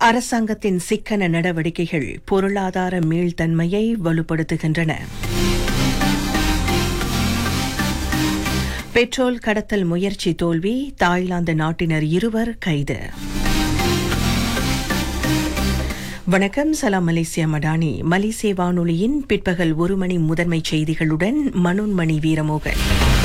அரசாங்கத்தின் சிக்கன நடவடிக்கைகள் பொருளாதார மீள்தன்மையை வலுப்படுத்துகின்றன பெட்ரோல் கடத்தல் முயற்சி தோல்வி தாய்லாந்து நாட்டினர் இருவர் கைது வணக்கம் சலாம் மலேசியா மடானி மலேசிய வானொலியின் பிற்பகல் ஒரு மணி முதன்மை செய்திகளுடன் மனோன்மணி வீரமோகன்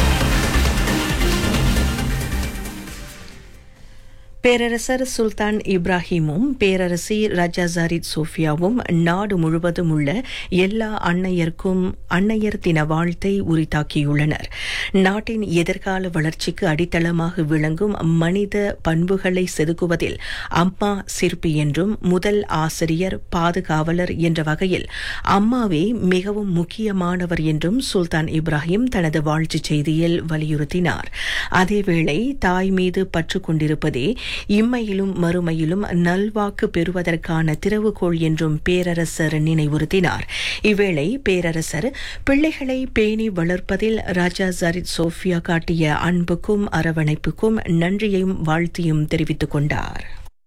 பேரரசர் சுல்தான் இப்ராஹிமும் பேரரசி ரஜா ஜாரித் சோஃபியாவும் நாடு முழுவதும் உள்ள எல்லா அன்னையர்க்கும் அன்னையர் தின வாழ்த்தை உரித்தாக்கியுள்ளனர் நாட்டின் எதிர்கால வளர்ச்சிக்கு அடித்தளமாக விளங்கும் மனித பண்புகளை செதுக்குவதில் அம்மா சிற்பி என்றும் முதல் ஆசிரியர் பாதுகாவலர் என்ற வகையில் அம்மாவே மிகவும் முக்கியமானவர் என்றும் சுல்தான் இப்ராஹிம் தனது வாழ்த்துச் செய்தியில் வலியுறுத்தினார் அதேவேளை தாய் மீது பற்று கொண்டிருப்பதே இம்மையிலும் மறுமையிலும் நல்வாக்கு பெறுவதற்கான திறவுகோள் என்றும் பேரரசர் நினைவுறுத்தினார் இவ்வேளை பேரரசர் பிள்ளைகளை பேணி வளர்ப்பதில் ராஜா ஜரித் சோஃபியா காட்டிய அன்புக்கும் அரவணைப்புக்கும் நன்றியையும் வாழ்த்தியும் தெரிவித்துக் கொண்டார்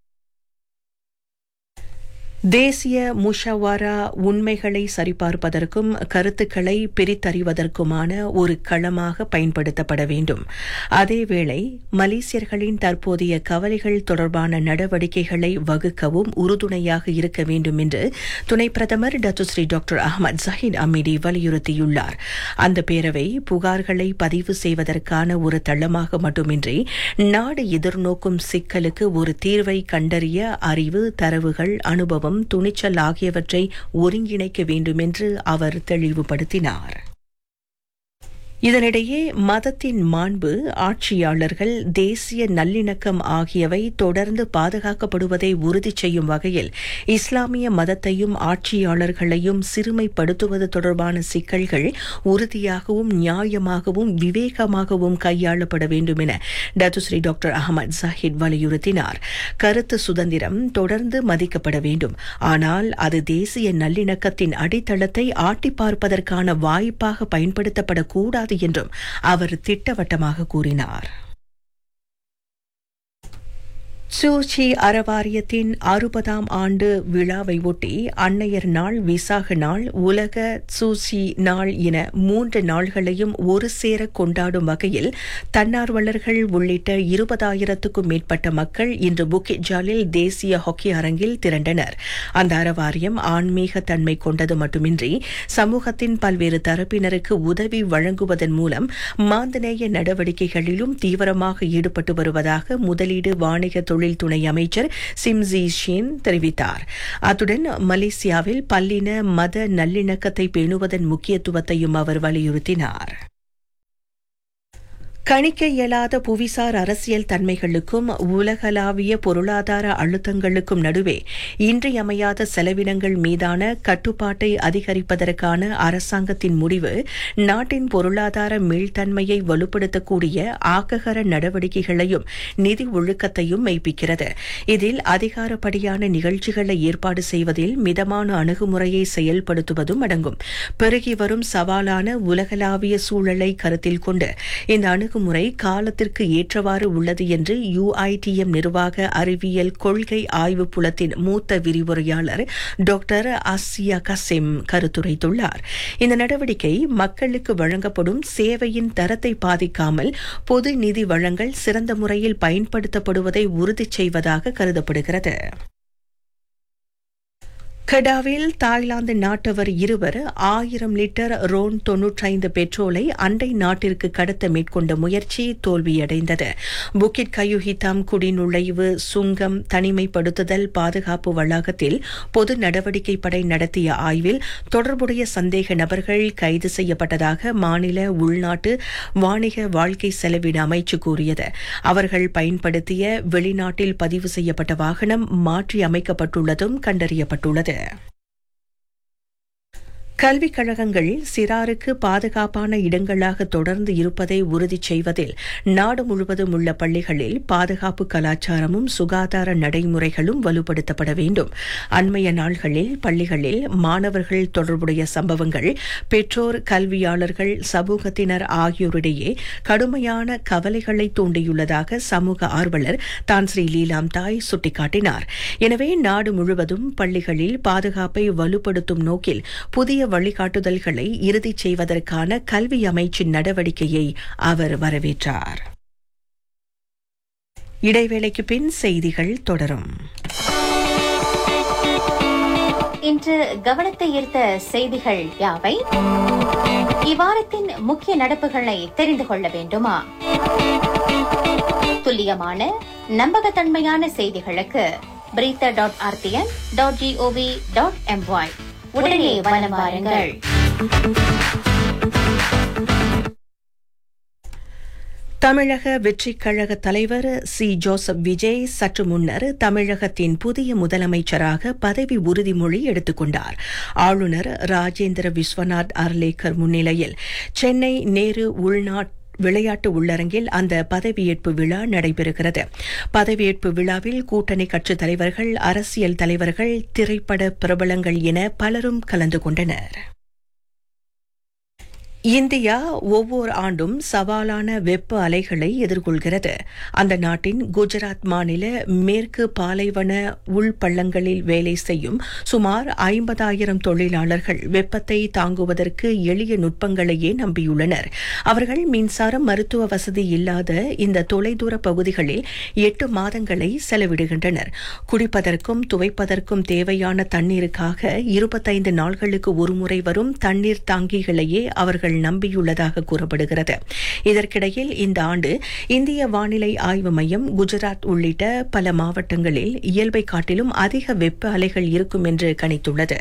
தேசிய முஷாவாரா உண்மைகளை சரிபார்ப்பதற்கும் கருத்துக்களை பிரித்தறிவதற்குமான ஒரு களமாக பயன்படுத்தப்பட வேண்டும் அதேவேளை மலேசியர்களின் தற்போதைய கவலைகள் தொடர்பான நடவடிக்கைகளை வகுக்கவும் உறுதுணையாக இருக்க வேண்டும் என்று துணை பிரதமர் Datuk Seri doctor Ahmad Zahid Hamidi வலியுறுத்தியுள்ளார் அந்த பேரவை புகார்களை பதிவு செய்வதற்கான ஒரு தளமாக மட்டுமின்றி நாடு எதிர்நோக்கும் சிக்கலுக்கு ஒரு தீர்வை கண்டறிய அறிவு தரவுகள் அனுபவம் துணிச்சல் ஆகியவற்றை ஒருங்கிணைக்க வேண்டும் என்று அவர் தெளிவுபடுத்தினார் இதனிடையே மதத்தின் மாண்பு ஆட்சியாளர்கள் தேசிய நல்லிணக்கம் ஆகியவை தொடர்ந்து பாதுகாக்கப்படுவதை உறுதி செய்யும் வகையில் இஸ்லாமிய மதத்தையும் ஆட்சியாளர்களையும் சிறுமைப்படுத்துவது தொடர்பான சிக்கல்கள் உறுதியாகவும் நியாயமாகவும் விவேகமாகவும் கையாளப்பட வேண்டும் என டத்துஸ்ரீ டாக்டர் அகமது ஜாஹித் வலியுறுத்தினார் கருத்து சுதந்திரம் தொடர்ந்து மதிக்கப்பட வேண்டும் ஆனால் அது தேசிய நல்லிணக்கத்தின் அடித்தளத்தை ஆட்டி பார்ப்பதற்கான வாய்ப்பாக பயன்படுத்தப்படக்கூடாது என்றும் அவர் திட்டவட்டமாக கூறினார் சூச்சி அறவாரியத்தின் அறுபதாம் ஆண்டு விழாவை ஒட்டி அன்னையர் நாள் விசாக நாள் உலக சூச்சி நாள் என மூன்று நாள்களையும் ஒரு சேர கொண்டாடும் வகையில் தன்னார்வலர்கள் உள்ளிட்ட இருபதாயிரத்துக்கும் மேற்பட்ட மக்கள் இன்று புக்கிட் ஜாலில் தேசிய ஹாக்கி அரங்கில் திரண்டனர் அந்த அறவாரியம் ஆன்மீக தன்மை கொண்டது மட்டுமின்றி சமூகத்தின் பல்வேறு தரப்பினருக்கு உதவி வழங்குவதன் மூலம் மாந்தநேய நடவடிக்கைகளிலும் தீவிரமாக ஈடுபட்டு வருவதாக முதலீடு வாணிக தொழில் தொழில் துணை அமைச்சர் சிம்ஜி ஷின் தெரிவித்தார் அத்துடன் மலேசியாவில் பல்லின மத நல்லிணக்கத்தை பேணுவதன் முக்கியத்துவத்தையும் அவர் வலியுறுத்தினார் கணிக்க இயலாத புவிசார் அரசியல் தன்மைகளுக்கும் உலகளாவிய பொருளாதார அழுத்தங்களுக்கும் நடுவே இன்றியமையாத செலவினங்கள் மீதான கட்டுப்பாட்டை அதிகரிப்பதற்கான அரசாங்கத்தின் முடிவு நாட்டின் பொருளாதார மீள்தன்மையை வலுப்படுத்தக்கூடிய ஆக்ககர நடவடிக்கைகளையும் நிதி ஒழுக்கத்தையும் மெய்ப்பிக்கிறது இதில் அதிகாரப்படியான நிகழ்ச்சிகளை ஏற்பாடு செய்வதில் மிதமான அணுகுமுறையை செயல்படுத்துவதும் அடங்கும் பெருகி வரும் சவாலான உலகளாவிய சூழலை கருத்தில் கொண்டு இந்த அணுகு அணுகுமுறை காலத்திற்கு ஏற்றவாறு உள்ளது என்று யுஐடிஎம் நிர்வாக அறிவியல் கொள்கை ஆய்வு புலத்தின் மூத்த விரிவுரையாளர் டாக்டர் அசியா கசிம் கருத்துரைத்துள்ளார் இந்த நடவடிக்கை மக்களுக்கு வழங்கப்படும் சேவையின் தரத்தை பாதிக்காமல் பொது நிதி வழங்கல் சிறந்த முறையில் பயன்படுத்தப்படுவதை உறுதி செய்வதாக கருதப்படுகிறது கடாவில் தாய்லாந்து நாட்டவர் இருவர் ஆயிரம் லிட்டர் ரோன் தொன்னூற்றைந்து பெட்ரோலை அண்டை நாட்டிற்கு கடத்த மேற்கொண்ட முயற்சி தோல்வியடைந்தது புக்கிட் கயுஹிதாம் குடிநுழைவு சுங்கம் தனிமைப்படுத்துதல் பாதுகாப்பு வளாகத்தில் பொது நடவடிக்கை படை நடத்திய ஆய்வில் தொடர்புடைய சந்தேக நபர்கள் கைது செய்யப்பட்டதாக மாநில உள்நாட்டு வாணிக வாழ்க்கை செலவின அமைச்சு கூறியது அவர்கள் பயன்படுத்திய வெளிநாட்டில் பதிவு செய்யப்பட்ட வாகனம் மாற்றி அமைக்கப்பட்டுள்ளதும் கண்டறியப்பட்டுள்ளது கல்விக் கழகங்கள் சிறாருக்கு பாதுகாப்பான இடங்களாக தொடர்ந்து இருப்பதை உறுதி செய்வதில் நாடு முழுவதும் உள்ள பள்ளிகளில் பாதுகாப்பு கலாச்சாரமும் சுகாதார நடைமுறைகளும் வலுப்படுத்தப்பட வேண்டும் அண்மைய நாள்களில் பள்ளிகளில் மாணவர்கள் தொடர்புடைய சம்பவங்கள் பெற்றோர் கல்வியாளர்கள் சமூகத்தினர் ஆகியோரிடையே கடுமையான கவலைகளை தூண்டியுள்ளதாக சமூக ஆர்வலர் தான் ஸ்ரீ லீலாம் தாய் சுட்டிக்காட்டினார் எனவே நாடு முழுவதும் பள்ளிகளில் பாதுகாப்பை வலுப்படுத்தும் நோக்கில் புதிய வழிகாட்டுதல்களை இறுதி செய்வதற்கான கல்வி அமைச்சின் நடவடிக்கையை அவர் வரவேற்றார் இடைவேளைக்கு பின் செய்திகள் தொடரும் இன்று கவனத்தை ஈர்த்த செய்திகள் யாவை இவ்வாரத்தின் முக்கிய நடப்புகளை தெரிந்து கொள்ள வேண்டுமா துல்லியமான நம்பகத்தன்மையான செய்திகளுக்கு berita dot RTM dot GOV dot MY உடனே வலம் வாருங்கள் தமிழக வெற்றிக் கழக தலைவர் சி ஜோசப் விஜய் சற்று முன்னர் தமிழகத்தின் புதிய முதலமைச்சராக பதவி உறுதிமொழி எடுத்துக்கொண்டார் ஆளுநர் ராஜேந்திர விஸ்வநாத் அர்லேக்கர் முன்னிலையில் சென்னை நேரு உள்நாட்டு விளையாட்டு உள்ளரங்கில் அந்த பதவியேற்பு விழா நடைபெறுகிறது பதவியேற்பு விழாவில் கூட்டணி கட்சித் தலைவர்கள் அரசியல் தலைவர்கள் திரைப்பட பிரபலங்கள் என பலரும் கலந்து கொண்டனர் இந்தியா ஒவ்வொரு ஆண்டும் சவாலான வெப்ப அலைகளை எதிர்கொள்கிறது அந்த நாட்டின் குஜராத் மாநில மேற்கு பாலைவன உள்பள்ளங்களில் வேலை செய்யும் சுமார் ஐம்பதாயிரம் தொழிலாளர்கள் வெப்பத்தை தாங்குவதற்கு எளிய நுட்பங்களையே நம்பியுள்ளனர் அவர்கள் மின்சாரம் மருத்துவ வசதி இல்லாத இந்த தொலைதூர பகுதிகளில் எட்டு மாதங்களை செலவிடுகின்றனர் குடிப்பதற்கும் துவைப்பதற்கும் தேவையான தண்ணீருக்காக இருபத்தைந்து நாள்களுக்கு ஒருமுறை வரும் தண்ணீர் தாங்கிகளையே அவர்கள் அவர்கள் நம்பியுள்ளதாக கூறப்படுகிறது இதற்கிடையில் இந்த ஆண்டு இந்திய வானிலை ஆய்வு மையம் குஜராத் உள்ளிட்ட பல மாவட்டங்களில் இயல்பை காட்டிலும் அதிக வெப்ப அலைகள் இருக்கும் என்று கணித்துள்ளது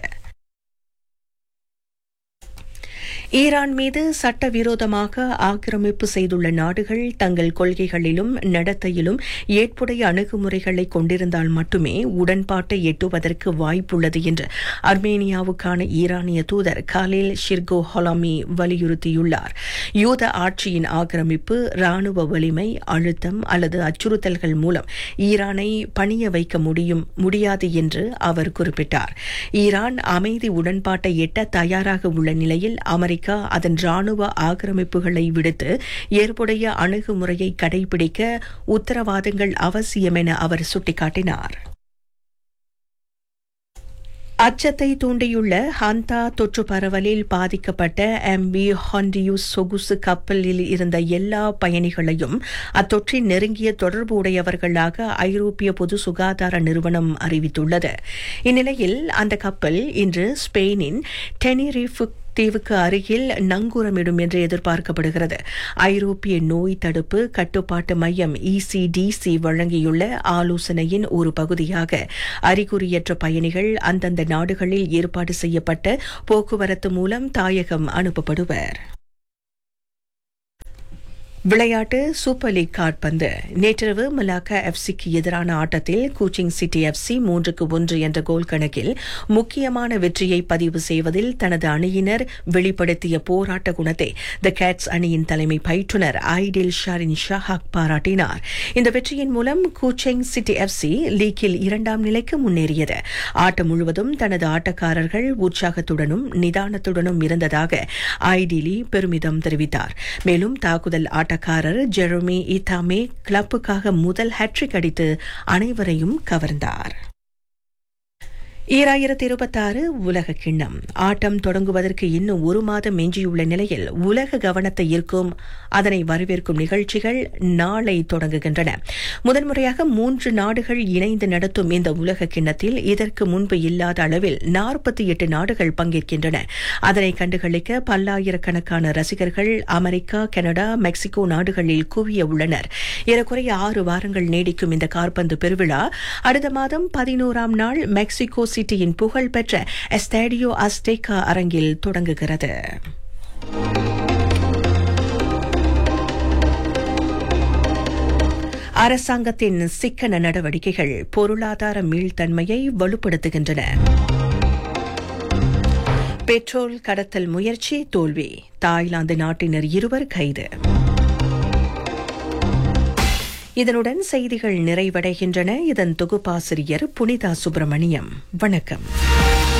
ஈரான் மீது சட்டவிரோதமாக ஆக்கிரமிப்பு செய்துள்ள நாடுகள் தங்கள் கொள்கைகளிலும் நடத்தையிலும் ஏற்புடைய அணுகுமுறைகளை கொண்டிருந்தால் மட்டுமே உடன்பாட்டை எட்டுவதற்கு வாய்ப்புள்ளது என்று அர்மேனியாவுக்கான ஈரானிய தூதர் காலில் ஷிர்கோ ஹொலாமி வலியுறுத்தியுள்ளார் யூத ஆட்சியின் ஆக்கிரமிப்பு ராணுவ வலிமை அழுத்தம் அல்லது அச்சுறுத்தல்கள் மூலம் ஈரானை பணிய வைக்க முடியும் முடியாது என்று அவர் குறிப்பிட்டார் ஈரான் அமைதி உடன்பாட்டை எட்ட தயாராக உள்ள நிலையில் அமெரிக்கா அதன் ராணுவ ஆக்கிரமிப்புகளை விடுத்து ஏற்புடைய அணுகுமுறையை கடைபிடிக்க உத்தரவாதங்கள் அவசியம் என அவர் சுட்டிக்காட்டினார் அச்சத்தை தூண்டியுள்ள ஹந்தா தொற்று பரவலில் பாதிக்கப்பட்ட எம்பி ஹாண்டியூஸ் சொகுசு கப்பலில் இருந்த எல்லா பயணிகளையும் அத்தொற்றின் நெருங்கிய தொடர்பு உடையவர்களாக ஐரோப்பிய பொது சுகாதார நிறுவனம் அறிவித்துள்ளது இந்நிலையில் அந்த கப்பல் இன்று ஸ்பெயினின் டெனிரிஃபு தீவுக்கு அருகில் நங்கூரமிடும் என்று எதிர்பார்க்கப்படுகிறது ஐரோப்பிய நோய் தடுப்பு கட்டுப்பாட்டு மையம் இசிடிசி வழங்கியுள்ள ஆலோசனையின் ஒரு பகுதியாக அறிகுறியற்ற பயணிகள் அந்தந்த நாடுகளில் ஏற்பாடு செய்யப்பட்ட போக்குவரத்து மூலம் தாயகம் அனுப்பப்படுவர் விளையாட்டு சூப்பர் லீக் கால்பந்து நேற்றிரவு மலாக்கா எஃப்சிக்கு எதிரான ஆட்டத்தில் கூச்சிங் சிட்டி எஃப்சி மூன்றுக்கு ஒன்று என்ற கோல் கணக்கில் முக்கியமான வெற்றியை பதிவு செய்வதில் தனது அணியினர் வெளிப்படுத்திய போராட்ட குணத்தை த கேட்ஸ் அணியின் தலைமை பயிற்றுநர் ஐடில் ஷாரின் ஷாஹாக் பாராட்டினார் இந்த வெற்றியின் மூலம் கூச்சிங் சிட்டி எஃப்சி லீக்கில் இரண்டாம் நிலைக்கு முன்னேறியது ஆட்டம் முழுவதும் தனது ஆட்டக்காரர்கள் உற்சாகத்துடனும் நிதானத்துடனும் இருந்ததாக ஐடிலி பெருமிதம் தெரிவித்தார் மேலும் தாக்குதல் ஆட்ட ஆட்டக்காரர் ஜெரோமி இத்தாமே கிளப்புக்காக முதல் ஹேட்ரிக் அடித்து அனைவரையும் கவர்ந்தார் ஈராயிரத்தி இருபத்தாறு உலக கிண்ணம் ஆட்டம் தொடங்குவதற்கு இன்னும் ஒரு மாதம் எஞ்சியுள்ள நிலையில் உலக கவனத்தை ஈர்க்கும் அதனை வரவேற்கும் நிகழ்ச்சிகள் நாளை தொடங்குகின்றன முதன்முறையாக மூன்று நாடுகள் இணைந்து நடத்தும் இந்த உலக கிண்ணத்தில் இதற்கு முன்பு இல்லாத அளவில் நாற்பத்தி எட்டு நாடுகள் பங்கேற்கின்றன அதனை கண்டுகளிக்க பல்லாயிரக்கணக்கான ரசிகர்கள் அமெரிக்கா கனடா மெக்சிகோ நாடுகளில் குவிய உள்ளனர் ஏறக்குறைய ஆறு வாரங்கள் நீடிக்கும் இந்த கார்பந்து பெருவிழா அடுத்த மாதம் பதினோராம் நாள் மெக்சிகோ சிட்டியின் புகழ்பெற்ற எஸ்டேடியோ அஸ்டேகா அரங்கில் தொடங்குகிறது அரசாங்கத்தின் சிக்கன நடவடிக்கைகள் பொருளாதார மீள்தன்மையை வலுப்படுத்துகின்றன பெட்ரோல் கடத்தல் முயற்சி தோல்வி தாய்லாந்து நாட்டினர் இருவர் கைது இதனுடன் செய்திகள் நிறைவடைகின்றன இதன் தொகுப்பாசிரியர் புனிதா சுப்பிரமணியம் வணக்கம்